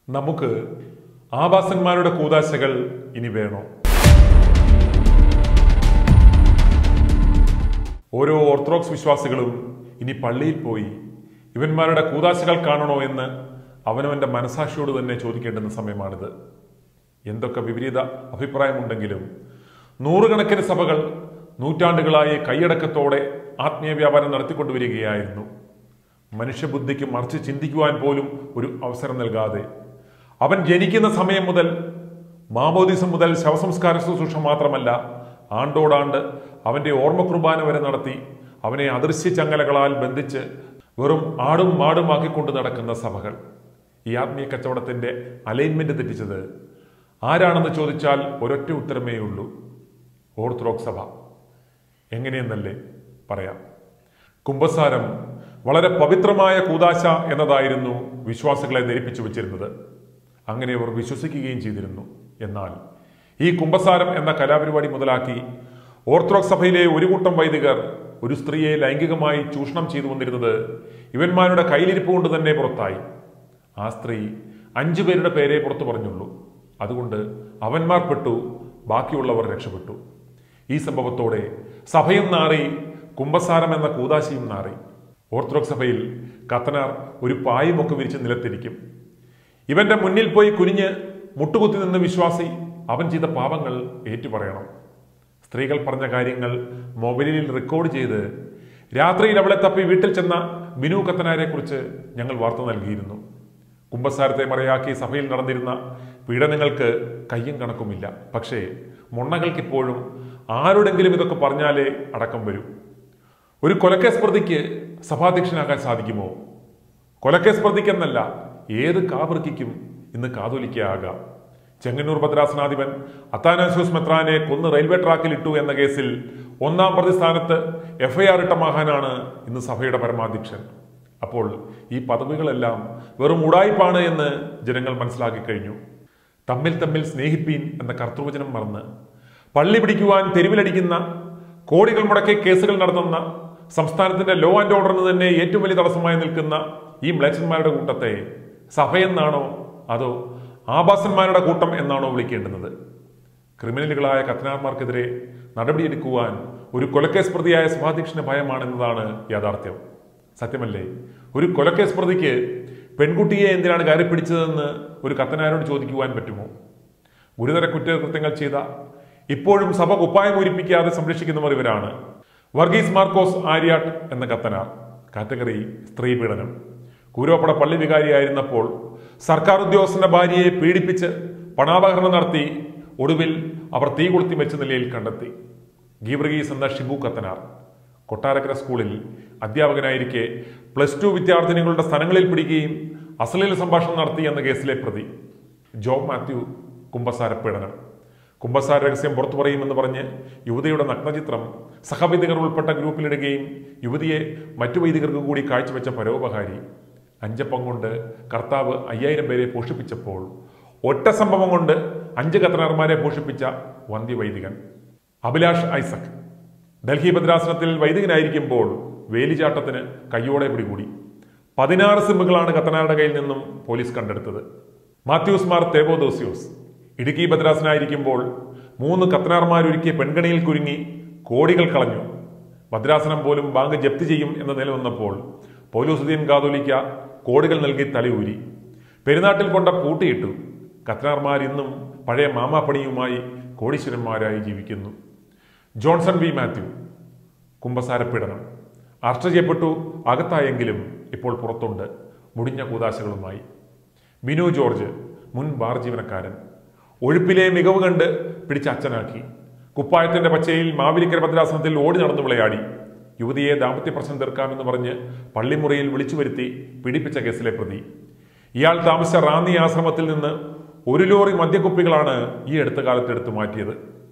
നമുക്ക് ആവാസന്മാരുടെ കൂതാശകൾ ഇനി വേണോ ഓരോ ഓർത്തഡോക്സ് വിശ്വാസികളും ഇനി പള്ളിയിൽ പോയി ഇവന്മാരുടെ കൂതാശകൾ കാണണോ എന്ന് അവനവന്റെ മനസാക്ഷിയോട് തന്നെ ചോദിക്കേണ്ടുന്ന സമയമാണിത് എന്തൊക്കെ വിപരീത അഭിപ്രായമുണ്ടെങ്കിലും നൂറുകണക്കിന് സഭകൾ നൂറ്റാണ്ടുകളായി കൈയടക്കത്തോടെ ആത്മീയ വ്യാപാരം നടത്തിക്കൊണ്ടുവരികയായിരുന്നു മനുഷ്യബുദ്ധിക്ക് മറിച്ച് ചിന്തിക്കുവാൻ പോലും ഒരു അവസരം നൽകാതെ അവൻ ജനിക്കുന്ന സമയം മുതൽ മാമോദിസം മുതൽ ശവസംസ്കാര ശുശ്രൂഷ മാത്രമല്ല ആണ്ടോടാണ്ട് അവന്റെ ഓർമ്മ കുർബാന വരെ നടത്തി അവനെ അദൃശ്യ ചങ്ങലകളാൽ ബന്ധിച്ച് വെറും ആടും മാടുമാക്കിക്കൊണ്ട് നടക്കുന്ന സഭകൾ ഈ ആത്മീയ കച്ചവടത്തിന്റെ അലൈൻമെന്റ് തെറ്റിച്ചത് ആരാണെന്ന് ചോദിച്ചാൽ ഒരൊറ്റ ഉത്തരമേ ഉള്ളൂ ഓർത്തഡോക്സ് സഭ എങ്ങനെയെന്നല്ലേ പറയാം കുംഭസാരം വളരെ പവിത്രമായ കൂതാശ എന്നതായിരുന്നു വിശ്വാസികളെ ധരിപ്പിച്ചു വച്ചിരുന്നത് അങ്ങനെ അവർ വിശ്വസിക്കുകയും ചെയ്തിരുന്നു എന്നാൽ ഈ കുംഭസാരം എന്ന കലാപരിപാടി മുതലാക്കി ഓർത്തഡോക്സ് സഭയിലെ ഒരു കൂട്ടം വൈദികർ ഒരു സ്ത്രീയെ ലൈംഗികമായി ചൂഷണം ചെയ്തു വന്നിരുന്നത് ഇവന്മാരുടെ കയ്യിലിരിപ്പ് കൊണ്ട് തന്നെ പുറത്തായി ആ സ്ത്രീ അഞ്ചു പേരുടെ പേരെ പുറത്തു പറഞ്ഞുള്ളൂ അതുകൊണ്ട് അവന്മാർ പെട്ടു ബാക്കിയുള്ളവർ രക്ഷപ്പെട്ടു ഈ സംഭവത്തോടെ സഭയും നാറി കുംഭസാരം എന്ന കൂതാശിയും നാറി ഓർത്തഡോക്സ് സഭയിൽ കത്തനാർ ഒരു പായുമൊക്കെ വിരിച്ച് നിലത്തിരിക്കും ഇവന്റെ മുന്നിൽ പോയി കുനിഞ്ഞ് മുട്ടുകുത്തി നിന്ന് വിശ്വാസി അവൻ ചെയ്ത പാപങ്ങൾ ഏറ്റുപറയണം സ്ത്രീകൾ പറഞ്ഞ കാര്യങ്ങൾ മൊബൈലിൽ റെക്കോർഡ് ചെയ്ത് രാത്രിയിൽ അവളെ തപ്പി വീട്ടിൽ ചെന്ന ബിനു കത്തനാരെ കുറിച്ച് ഞങ്ങൾ വാർത്ത നൽകിയിരുന്നു കുംഭസാരത്തെ മറയാക്കി സഭയിൽ നടന്നിരുന്ന പീഡനങ്ങൾക്ക് കയ്യും കണക്കുമില്ല പക്ഷേ മൊണ്ണകൾക്കിപ്പോഴും ആരോടെങ്കിലും ഇതൊക്കെ പറഞ്ഞാലേ അടക്കം വരൂ ഒരു കൊലക്കേസ് പ്രതിക്ക് സഭാധ്യക്ഷനാകാൻ സാധിക്കുമോ കൊലക്കേസ് പ്രതിക്കെന്നല്ല ഏത് കാവൃക്കിക്കും ഇന്ന് കാതോലിക്കയാകാം ചെങ്ങന്നൂർ ഭദ്രാസനാധിപൻ അത്താനാശോസ് മെത്രാനെ കൊന്ന് റെയിൽവേ ട്രാക്കിൽ ഇട്ടു എന്ന കേസിൽ ഒന്നാം പ്രതി സ്ഥാനത്ത് എഫ്ഐആർ ഇട്ട മഹാനാണ് ഇന്ന് സഭയുടെ പരമാധ്യക്ഷൻ അപ്പോൾ ഈ പദവികളെല്ലാം വെറും ഉടായ്പാണ് എന്ന് ജനങ്ങൾ മനസ്സിലാക്കി കഴിഞ്ഞു തമ്മിൽ തമ്മിൽ സ്നേഹിപ്പീൻ എന്ന കർത്തൃവചനം മറന്ന് പള്ളി പിടിക്കുവാൻ തെരുവിലടിക്കുന്ന കോടികൾ മുടക്കി കേസുകൾ നടത്തുന്ന സംസ്ഥാനത്തിന്റെ ലോ ആൻഡ് ഓർഡറിന് തന്നെ ഏറ്റവും വലിയ തടസ്സമായി നിൽക്കുന്ന ഈ മ്ലേച്ഛന്മാരുടെ കൂട്ടത്തെ സഭയെന്നാണോ അതോ ആഭാസന്മാരുടെ കൂട്ടം എന്നാണോ വിളിക്കേണ്ടുന്നത് ക്രിമിനലുകളായ കത്തനാർമാർക്കെതിരെ നടപടിയെടുക്കുവാൻ ഒരു കൊലക്കേസ് പ്രതിയായ സഭാധ്യക്ഷന് ഭയമാണെന്നതാണ് യാഥാർത്ഥ്യം സത്യമല്ലേ ഒരു കൊലക്കേസ് പ്രതിക്ക് പെൺകുട്ടിയെ എന്തിനാണ് കയറി പിടിച്ചതെന്ന് ഒരു കത്തനാരോട് ചോദിക്കുവാൻ പറ്റുമോ ഗുരുതര കുറ്റകൃത്യങ്ങൾ ചെയ്ത ഇപ്പോഴും സഭ കുപ്പായം ഉരിപ്പിക്കാതെ സംരക്ഷിക്കുന്നവർ ഇവരാണ് വർഗീസ് മാർക്കോസ് ആര്യാട്ട് എന്ന കത്തനാർ കാറ്റഗറി സ്ത്രീ പീഡനം കൂരോപ്പട പള്ളി വികാരിയായിരുന്നപ്പോൾ സർക്കാർ ഉദ്യോഗസ്ഥന്റെ ഭാര്യയെ പീഡിപ്പിച്ച് പണാപഹരണം നടത്തി ഒടുവിൽ അവർ തീ കൊളുത്തി വെച്ച നിലയിൽ കണ്ടെത്തി ഗീവർഗീസ് എന്ന ഷിബു കത്തനാർ കൊട്ടാരക്കര സ്കൂളിൽ അധ്യാപകനായിരിക്കെ പ്ലസ് ടു വിദ്യാർത്ഥിനികളുടെ സ്ഥലങ്ങളിൽ പിടിക്കുകയും അശ്ലീല സംഭാഷണം നടത്തി എന്ന കേസിലെ പ്രതി ജോബ് മാത്യു കുംഭസാര പീഡനം കുംഭസാര രഹസ്യം പുറത്തു പറയുമെന്ന് പറഞ്ഞ് യുവതിയുടെ നഗ്നചിത്രം സഹവൈദികർ ഉൾപ്പെട്ട ഗ്രൂപ്പിലിടുകയും യുവതിയെ മറ്റു വൈദികർക്ക് കൂടി കാഴ്ചവെച്ച പരോപകാരി അഞ്ചപ്പം കൊണ്ട് കർത്താവ് അയ്യായിരം പേരെ പോഷിപ്പിച്ചപ്പോൾ ഒറ്റ സംഭവം കൊണ്ട് അഞ്ച് കത്തനാർമാരെ പോഷിപ്പിച്ച വന്ധ്യവൈദികൻ അഭിലാഷ് ഐസക് ഡൽഹി ഭദ്രാസനത്തിൽ വൈദികനായിരിക്കുമ്പോൾ വേലിചാട്ടത്തിന് കയ്യോടെ പിടികൂടി പതിനാറ് സിമ്മുകളാണ് കത്തനാരുടെ കയ്യിൽ നിന്നും പോലീസ് കണ്ടെടുത്തത് മാത്യൂസ് മാർ തേബോദോസിയോസ് ഇടുക്കി ഭദ്രാസനായിരിക്കുമ്പോൾ മൂന്ന് കത്തനാർമാരൊരുക്കിയ പെൺകണിയിൽ കുരുങ്ങി കോടികൾ കളഞ്ഞു ഭദ്രാസനം പോലും ബാങ്ക് ജപ്തി ചെയ്യും എന്ന നില വന്നപ്പോൾ പൗലോസുദ്ദീൻ കാതോലിക്ക കോടികൾ നൽകി തലയൂരി പെരുന്നാട്ടിൽ കൊണ്ട പൂട്ടിയിട്ടു കത്തനാർമാർ ഇന്നും പഴയ മാമാപ്പണിയുമായി കോടീശ്വരന്മാരായി ജീവിക്കുന്നു ജോൺസൺ വി മാത്യു കുംഭസാര പീഡനം അറസ്റ്റ് ചെയ്യപ്പെട്ടു അകത്തായെങ്കിലും ഇപ്പോൾ പുറത്തുണ്ട് മുടിഞ്ഞ കൂതാശകളുമായി ബിനു ജോർജ് മുൻ ബാർ ജീവനക്കാരൻ ഒഴുപ്പിലെ മികവ് കണ്ട് പിടിച്ച് അച്ഛനാക്കി കുപ്പായത്തിന്റെ പച്ചയിൽ മാവിലിക്കര ഭദ്രാസനത്തിൽ ഓടി നടന്നു വിളയാടി യുവതിയെ ദാമ്പത്യ പ്രശ്നം തീർക്കാമെന്ന് പറഞ്ഞ് പള്ളിമുറിയിൽ വിളിച്ചു വരുത്തി പീഡിപ്പിച്ച കേസിലെ പ്രതി ഇയാൾ താമസിച്ച റാന്നി ആശ്രമത്തിൽ നിന്ന് ഒരു ലോറി മദ്യക്കുപ്പികളാണ് ഈ അടുത്ത കാലത്ത് എടുത്തു മാറ്റിയത്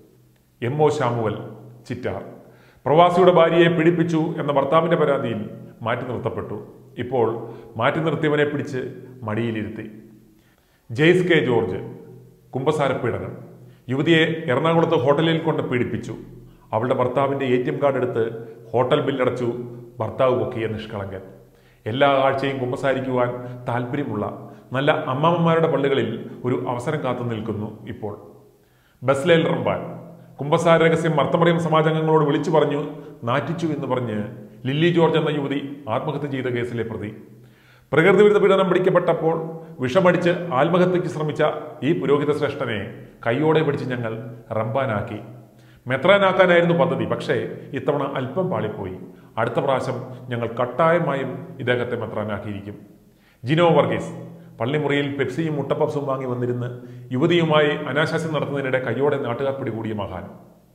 എം ഒ ശാമുവൽ ചിറ്റാർ പ്രവാസിയുടെ ഭാര്യയെ പീഡിപ്പിച്ചു എന്ന ഭർത്താവിന്റെ പരാതിയിൽ മാറ്റി നിർത്തപ്പെട്ടു ഇപ്പോൾ മാറ്റി നിർത്തിയവനെ പിടിച്ച് മടിയിലിരുത്തി ജെയ്സ് കെ ജോർജ് കുംഭസാര പീഡനം യുവതിയെ എറണാകുളത്ത് ഹോട്ടലിൽ കൊണ്ട് പീഡിപ്പിച്ചു അവളുടെ ഭർത്താവിന്റെ എ ടി എം കാർഡ് എടുത്ത് ഹോട്ടൽ ബില്ലടച്ചു ഭർത്താവ് പൊക്കിയ നിഷ്കളങ്കൻ എല്ലാ ആഴ്ചയും കുമ്പസാരിക്കുവാൻ താല്പര്യമുള്ള നല്ല അമ്മാമ്മമാരുടെ പള്ളികളിൽ ഒരു അവസരം കാത്തു നിൽക്കുന്നു ഇപ്പോൾ ബസ്ലേൽ റംബാൻ കുംഭസാര രഹസ്യം മർത്തമറിയം സമാജാംഗങ്ങളോട് വിളിച്ചു പറഞ്ഞു നാറ്റിച്ചു എന്ന് പറഞ്ഞ് ലില്ലി ജോർജ് എന്ന യുവതി ആത്മഹത്യ ചെയ്ത കേസിലെ പ്രതി പ്രകൃതി വിരുദ്ധ പീഡനം പിടിക്കപ്പെട്ടപ്പോൾ വിഷമടിച്ച് ആത്മഹത്യയ്ക്ക് ശ്രമിച്ച ഈ പുരോഹിത ശ്രേഷ്ഠനെ കൈയോടെ പിടിച്ച് ഞങ്ങൾ റംബാനാക്കി മെത്രാനാക്കാനായിരുന്നു പദ്ധതി പക്ഷേ ഇത്തവണ അല്പം പാളിപ്പോയി അടുത്ത പ്രാവശ്യം ഞങ്ങൾ കട്ടായമായും ഇദ്ദേഹത്തെ മെത്രാനാക്കിയിരിക്കും ജിനോ വർഗീസ് പള്ളിമുറിയിൽ പെപ്സിയും മുട്ടപ്പപ്സും വാങ്ങി വന്നിരുന്ന് യുവതിയുമായി അനാശാസ്യം നടത്തുന്നതിനിടെ കൈയോടെ നാട്ടുകാർ പിടികൂടിയ മഹാൻ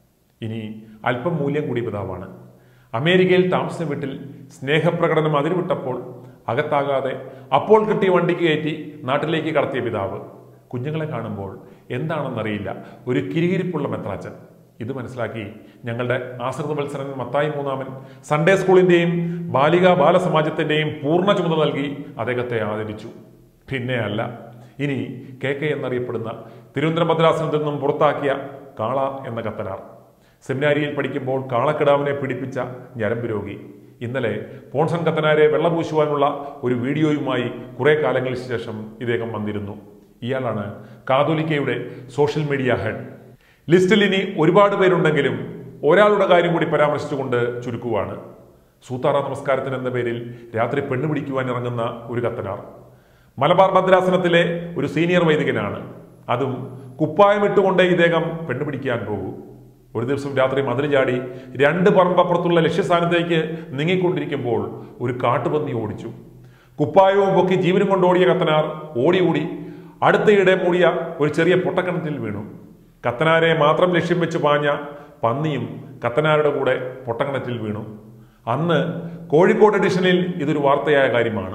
ഇനി അല്പം മൂല്യം കൂടിയ പിതാവാണ് അമേരിക്കയിൽ താമസ വീട്ടിൽ സ്നേഹപ്രകടനം അതിരുവിട്ടപ്പോൾ അകത്താകാതെ അപ്പോൾ കിട്ടിയ വണ്ടിക്ക് കയറ്റി നാട്ടിലേക്ക് കടത്തിയ പിതാവ് കുഞ്ഞുങ്ങളെ കാണുമ്പോൾ എന്താണെന്നറിയില്ല ഒരു കിരികിരിപ്പുള്ള മെത്രാച്ചൻ ഇത് മനസ്സിലാക്കി ഞങ്ങളുടെ ആശ്രിത മത്സരൻ മത്തായി മൂന്നാമൻ സൺഡേ സ്കൂളിന്റെയും ബാലികാ ബാലസമാജത്തിന്റെയും പൂർണ്ണ ചുമതല നൽകി അദ്ദേഹത്തെ ആദരിച്ചു പിന്നെ അല്ല ഇനി കെ കെ എന്നറിയപ്പെടുന്ന തിരുവനന്തപുരം ഭദ്രാസനത്തിൽ നിന്നും പുറത്താക്കിയ കാള എന്ന കത്തനാർ സെമിനാരിയിൽ പഠിക്കുമ്പോൾ കാളക്കിടാവിനെ പിടിപ്പിച്ച ഞരമ്പ് രോഗി ഇന്നലെ പോൺസൺ കത്തനാരെ വെള്ളപൂശുവാനുള്ള ഒരു വീഡിയോയുമായി കുറെ കാലങ്ങൾക്ക് ശേഷം ഇദ്ദേഹം വന്നിരുന്നു ഇയാളാണ് കാതോലിക്കയുടെ സോഷ്യൽ മീഡിയ ഹെഡ് ലിസ്റ്റിൽ ഇനി ഒരുപാട് പേരുണ്ടെങ്കിലും ഒരാളുടെ കാര്യം കൂടി പരാമർശിച്ചുകൊണ്ട് ചുരുക്കുവാണ് സൂത്താറ നമസ്കാരത്തിന് എന്ന പേരിൽ രാത്രി പെണ്ണ് പിടിക്കുവാൻ ഇറങ്ങുന്ന ഒരു കത്തനാർ മലബാർ ഭദ്രാസനത്തിലെ ഒരു സീനിയർ വൈദികനാണ് അതും കുപ്പായമിട്ടുകൊണ്ടേ ഇദ്ദേഹം പെണ്ണ് പിടിക്കാൻ പോകൂ ഒരു ദിവസം രാത്രി മതിൽ ചാടി രണ്ട് പറമ്പപ്പുറത്തുള്ള ലക്ഷ്യസ്ഥാനത്തേക്ക് നീങ്ങിക്കൊണ്ടിരിക്കുമ്പോൾ ഒരു കാട്ടുപന്നി ഓടിച്ചു കുപ്പായവും പൊക്കി ജീവനും കൊണ്ട് ഓടിയ കത്തനാർ ഓടി ഓടി അടുത്തയിടെ മൂടിയ ഒരു ചെറിയ പൊട്ടക്കിണറ്റിൽ വീണു കത്തനാരെ മാത്രം ലക്ഷ്യം വെച്ച് പാഞ്ഞ പന്നിയും കത്തനാരുടെ കൂടെ പൊട്ടക്കിണറ്റിൽ വീണു അന്ന് കോഴിക്കോട് എഡിഷനിൽ ഇതൊരു വാർത്തയായ കാര്യമാണ്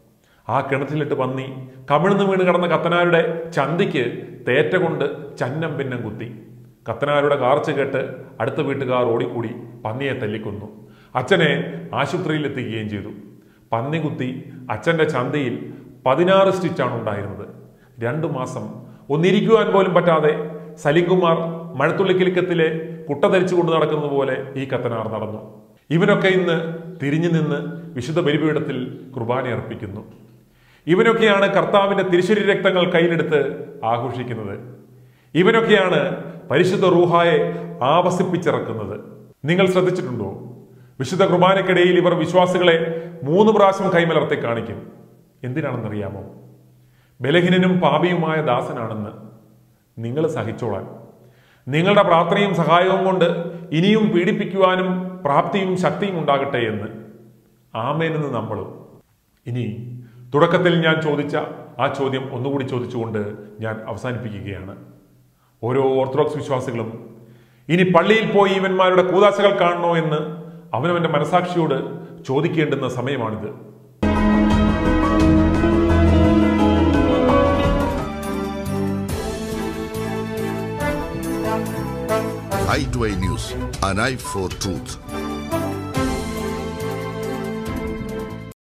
ആ കിണറ്റിലിട്ട് പന്നി കമിഴ്ന്നു വീണ് കിടന്ന കത്തനാരുടെ ചന്തിക്ക് തേറ്റ കൊണ്ട് ചന്നം പിന്നം കുത്തി കത്തനാരുടെ കാർച്ച കേട്ട് അടുത്ത വീട്ടുകാർ ഓടിക്കൂടി പന്നിയെ തല്ലിക്കൊന്നു അച്ഛനെ ആശുപത്രിയിൽ എത്തിക്കുകയും ചെയ്തു പന്നി കുത്തി അച്ഛന്റെ ചന്തയിൽ പതിനാറ് സ്റ്റിച്ചാണ് ഉണ്ടായിരുന്നത് രണ്ടു മാസം ഒന്നിരിക്കുവാൻ പോലും പറ്റാതെ സലിംകുമാർ മഴത്തുള്ളിക്കിലുക്കത്തിലെ കുട്ട ധരിച്ചു കൊണ്ട് നടക്കുന്നത് പോലെ ഈ കത്തനാർ നടന്നു ഇവനൊക്കെ ഇന്ന് തിരിഞ്ഞു നിന്ന് വിശുദ്ധ ബലിപീഠത്തിൽ കുർബാന അർപ്പിക്കുന്നു ഇവനൊക്കെയാണ് കർത്താവിന്റെ തിരുശരി രക്തങ്ങൾ കയ്യിലെടുത്ത് ആഘോഷിക്കുന്നത് ഇവനൊക്കെയാണ് പരിശുദ്ധ റൂഹായെ ആവസിപ്പിച്ചിറക്കുന്നത് നിങ്ങൾ ശ്രദ്ധിച്ചിട്ടുണ്ടോ വിശുദ്ധ കുർബാനയ്ക്കിടയിൽ ഇവർ വിശ്വാസികളെ മൂന്ന് പ്രാവശ്യം കൈമലർത്തി കാണിക്കും എന്തിനാണെന്നറിയാമോ ബലഹീനനും പാപിയുമായ ദാസനാണെന്ന് നിങ്ങൾ സഹിച്ചോളാൻ നിങ്ങളുടെ പ്രാർത്ഥനയും സഹായവും കൊണ്ട് ഇനിയും പീഡിപ്പിക്കുവാനും പ്രാപ്തിയും ശക്തിയും ഉണ്ടാകട്ടെ എന്ന് ആമേനെന്ന് നമ്മളും ഇനി തുടക്കത്തിൽ ഞാൻ ചോദിച്ച ആ ചോദ്യം ഒന്നുകൂടി ചോദിച്ചുകൊണ്ട് ഞാൻ അവസാനിപ്പിക്കുകയാണ് ഓരോ ഓർത്തഡോക്സ് വിശ്വാസികളും ഇനി പള്ളിയിൽ പോയി ഇവന്മാരുടെ കൂതാശകൾ കാണണോ എന്ന് അവനവന്റെ മനസാക്ഷിയോട് ചോദിക്കേണ്ടുന്ന സമയമാണിത് i2i News, an eye for truth.